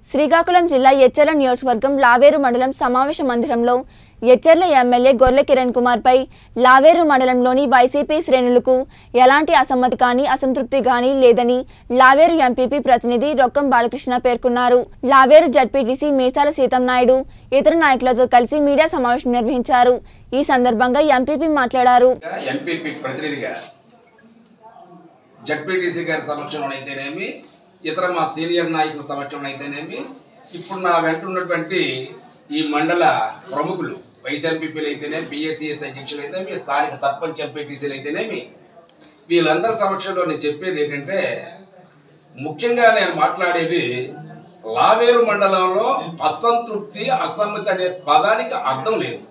శ్రీకాకుళం జిల్లా ఎచ్చెర్ల నియోజకవర్గం లావేరు మండలం సమావేశ మందిరంలో ఎచ్చెర్ల ఎమ్మెల్యే గొర్లె కిరణ్ కుమార్ పై లావేరు మండలంలోని వైసీపీ శ్రేణులకు ఎలాంటి అసమ్మతి కానీ అసంతృప్తి కానీ లేదని లావేరు ఎంపీపీ ప్రతినిధి రొక్కం బాలకృష్ణ పేర్కొన్నారు లావేరు జడ్పీటీసీ మీసాల సీతం నాయుడు ఇతర నాయకులతో కలిసి మీడియా సమావేశం నిర్వహించారు ఈ సందర్భంగా ఎంపీపీ మాట్లాడారు ఎంపీపీ ప్రతినిధిగా జడ్పీటీసీ గారి సమక్షంలో అయితేనేమి ఇతర మా సీనియర్ నాయకుల సమక్షంలో అయితేనేమి ఇప్పుడు నా వెంట ఉన్నటువంటి ఈ మండల ప్రముఖులు వైస్ ఎంపీపీలు అయితేనేమి పిఎస్సిఎస్ అధ్యక్షులు అయితేనేమి స్థానిక సర్పంచ్ ఎంపీటీసీలు అయితేనేమి వీళ్ళందరి సమక్షంలో నేను చెప్పేది ఏంటంటే ముఖ్యంగా నేను మాట్లాడేది లావేరు మండలంలో అసంతృప్తి అసమ్మతి అనే పదానికి అర్థం లేదు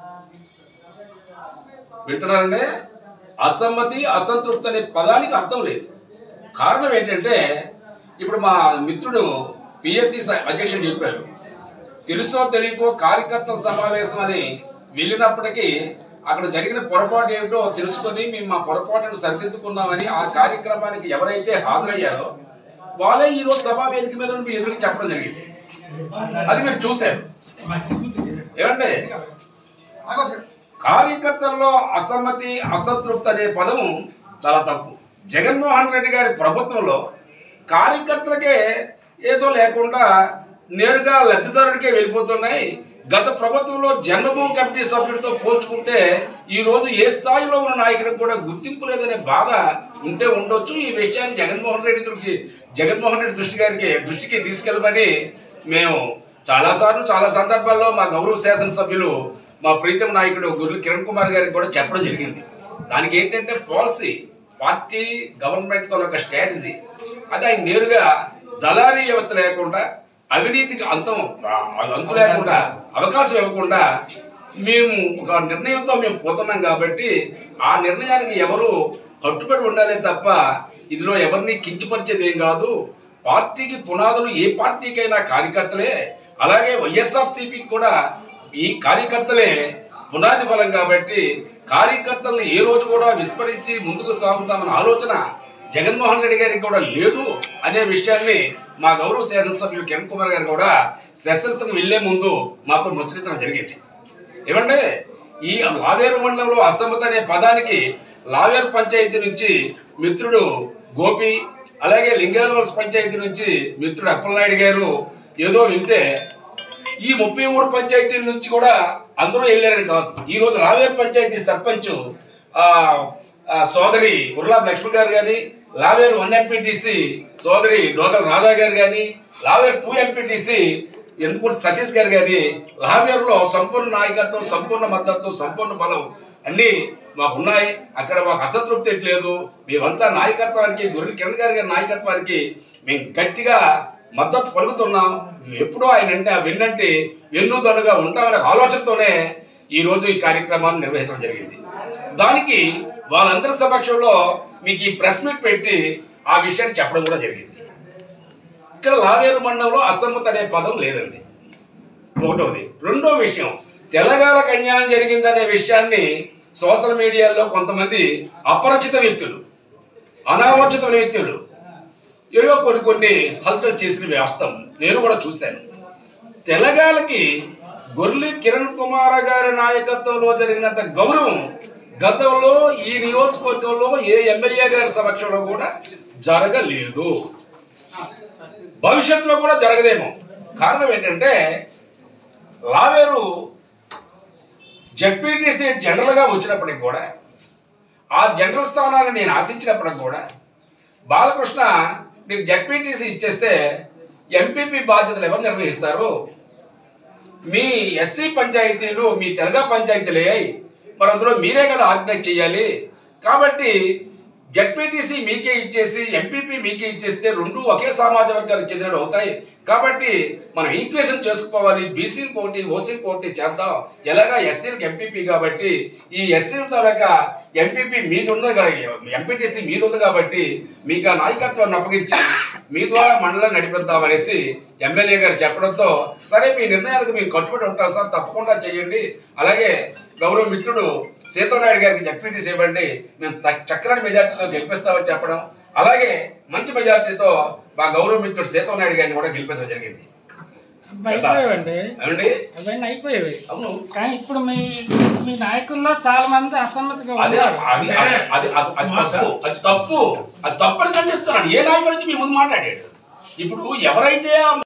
వింటున్నారండి అసమ్మతి అసంతృప్తి అనే పదానికి అర్థం లేదు కారణం ఏంటంటే ఇప్పుడు మా మిత్రుడు పిఎస్సి అధ్యక్షుడు చెప్పారు తెలుసో తెలియకో కార్యకర్తల సమావేశం అని వెళ్ళినప్పటికీ అక్కడ జరిగిన పొరపాటు ఏమిటో తెలుసుకొని మేము మా పొరపాటును సరిదిద్దుకున్నామని ఆ కార్యక్రమానికి ఎవరైతే హాజరయ్యారో వాళ్ళే ఈ రోజు సభా వేదిక మీద ఉండి మీ ఎదురుకి చెప్పడం జరిగింది అది మీరు చూశారు ఏమంటే కార్యకర్తల్లో అసమ్మతి అసంతృప్తి అనే పదము చాలా తప్పు జగన్మోహన్ రెడ్డి గారి ప్రభుత్వంలో కార్యకర్తలకే ఏదో లేకుండా నేరుగా లబ్ధిదారుడికే వెళ్ళిపోతున్నాయి గత ప్రభుత్వంలో జన్మభూమి కమిటీ సభ్యుడితో పోల్చుకుంటే ఈ రోజు ఏ స్థాయిలో ఉన్న నాయకుడికి కూడా గుర్తింపు లేదనే బాధ ఉంటే ఉండొచ్చు ఈ విషయాన్ని జగన్మోహన్ రెడ్డి దృష్టికి జగన్మోహన్ రెడ్డి దృష్టి గారికి దృష్టికి తీసుకెళ్ళమని మేము చాలాసార్లు చాలా సందర్భాల్లో మా గౌరవ శాసనసభ్యులు మా ప్రీతం నాయకుడు గుర్రెల కిరణ్ కుమార్ గారికి కూడా చెప్పడం జరిగింది దానికి ఏంటంటే పాలసీ పార్టీ గవర్నమెంట్ తో ఒక స్ట్రాటజీ అది ఆయన నేరుగా దళారీ వ్యవస్థ లేకుండా అవినీతికి అంతం అంతు లేకుండా అవకాశం ఇవ్వకుండా మేము ఒక నిర్ణయంతో మేము పోతున్నాం కాబట్టి ఆ నిర్ణయానికి ఎవరు కట్టుబడి ఉండాలి తప్ప ఇందులో ఎవరిని కించపరిచేది ఏం కాదు పార్టీకి పునాదులు ఏ పార్టీకైనా కార్యకర్తలే అలాగే వైఎస్ఆర్సీపీకి కూడా ఈ కార్యకర్తలే పునాది బలం కాబట్టి కార్యకర్తలను ఏ రోజు కూడా విస్మరించి ముందుకు సాగుతామన్న ఆలోచన జగన్మోహన్ రెడ్డి గారికి కూడా లేదు అనే విషయాన్ని మా గౌరవ శాసనసభ్యులు కిరణ్ కుమార్ గారు కూడా సెషన్స్కి వెళ్లే ముందు మాతో ముచ్చరించడం జరిగింది ఏమంటే ఈ లావేరు మండలంలో అసమ్మతి అనే పదానికి లావేరు పంచాయతీ నుంచి మిత్రుడు గోపి అలాగే లింగాలవలస పంచాయతీ నుంచి మిత్రుడు అప్పలనాయుడు గారు ఏదో వెళ్తే ఈ ముప్పై మూడు పంచాయతీల నుంచి కూడా అందరూ వెళ్ళారని కాదు ఈ రోజు లావేరు పంచాయతీ సర్పంచ్ ఆ, ఆ, సోదరి ఉర్లాబ్ లక్ష్మి గారు కానీ లావేరు వన్ ఎంపీటీసీ సోదరి డోగల్ రాధా గారు కానీ లావేరు టూ ఎంపీటీసీ ఎన్కూరు సతీష్ గారు కానీ లావేరులో సంపూర్ణ నాయకత్వం సంపూర్ణ మద్దతు సంపూర్ణ బలం అన్ని మాకు ఉన్నాయి అక్కడ మాకు అసంతృప్తి లేదు మేమంతా నాయకత్వానికి గొర్రెల కిరణ్ గారి గారి నాయకత్వానికి మేము గట్టిగా మద్దతు పలుకుతున్నాం ఎప్పుడూ ఆయన అంటే వెన్నంటే వెన్నుదన్నుగా ఉంటామనే ఆలోచనతోనే ఈ రోజు ఈ కార్యక్రమాన్ని నిర్వహించడం జరిగింది దానికి వాళ్ళందరి సమక్షంలో మీకు ఈ ప్రెస్ మీట్ పెట్టి ఆ విషయాన్ని చెప్పడం కూడా జరిగింది ఇక్కడ లావేరు మండలంలో అసమ్మతి అనే పదం లేదండి ఒకటోది రెండో విషయం తెలంగాణకు అన్యాయం జరిగిందనే విషయాన్ని సోషల్ మీడియాలో కొంతమంది అపరిచిత వ్యక్తులు అనాలోచిత వ్యక్తులు ఏవో కొన్ని కొన్ని హల్చల్ చేసిన వాస్తవం నేను కూడా చూశాను తెలంగాణకి గొర్లి కిరణ్ కుమార్ గారి నాయకత్వంలో జరిగినంత గౌరవం గతంలో ఈ నియోజకవర్గంలో ఏ ఎమ్మెల్యే గారి సమక్షంలో కూడా జరగలేదు భవిష్యత్తులో కూడా జరగదేమో కారణం ఏంటంటే లావేరు జడ్పీటీసీ జనరల్గా వచ్చినప్పటికి కూడా ఆ జనరల్ స్థానాన్ని నేను ఆశించినప్పటికి కూడా బాలకృష్ణ మీకు జడ్పీటీసీ ఇచ్చేస్తే ఎంపీపీ బాధ్యతలు ఎవరు నిర్వహిస్తారు మీ ఎస్సీ పంచాయతీలు మీ తెలంగాణ పంచాయతీలే మరి అందులో మీరే కదా ఆర్గనైజ్ చేయాలి కాబట్టి జడ్పీటీసీ మీకే ఇచ్చేసి ఎంపీపీ మీకే ఇచ్చేస్తే రెండు ఒకే సమాజ వర్గానికి చెందినవి అవుతాయి కాబట్టి మనం ఈక్వేషన్ చేసుకోవాలి బీసీలకు ఒకటి ఓసీలకు ఒకటి చేద్దాం ఎలాగా ఎస్సీలకు ఎంపీపీ కాబట్టి ఈ ఎస్సీల తాలూకా ఎంపీపీ మీద ఉంది ఎంపీటీసీ మీద ఉంది కాబట్టి మీకు ఆ నాయకత్వాన్ని అప్పగించి మీ ద్వారా మండలం నడిపిద్దాం అనేసి ఎమ్మెల్యే గారు చెప్పడంతో సరే మీ నిర్ణయాలకు మేము కట్టుబడి ఉంటాం సార్ తప్పకుండా చేయండి అలాగే గౌరవ మిత్రుడు సీతారాయుడు గారికి జడ్పీటీసీ ఇవ్వండి మేము త- చక్కని మెజార్టీతో గెలిపిస్తామని చెప్పడం అలాగే మంచి మెజార్టీతో మా గౌరవ మిత్రుడు సీతారాయుడు గారిని కూడా గెలిపించడం జరిగింది అయిపోయేవండి ఏమండి అవన్నీ అయిపోయేవి అవును కానీ ఇప్పుడు మీ మీ నాయకుల్లో చాలా మంది అసమ్మతిగా అదే ఉన్నారు అది అది అది అది- అది తప్పు అది తప్పు అది తప్పని ఖండిస్తున్నాను ఏ నాయకుడి నుంచి మీ ముందు మాట్లాడాడు ఇప్పుడు ఎవరైతే ఆ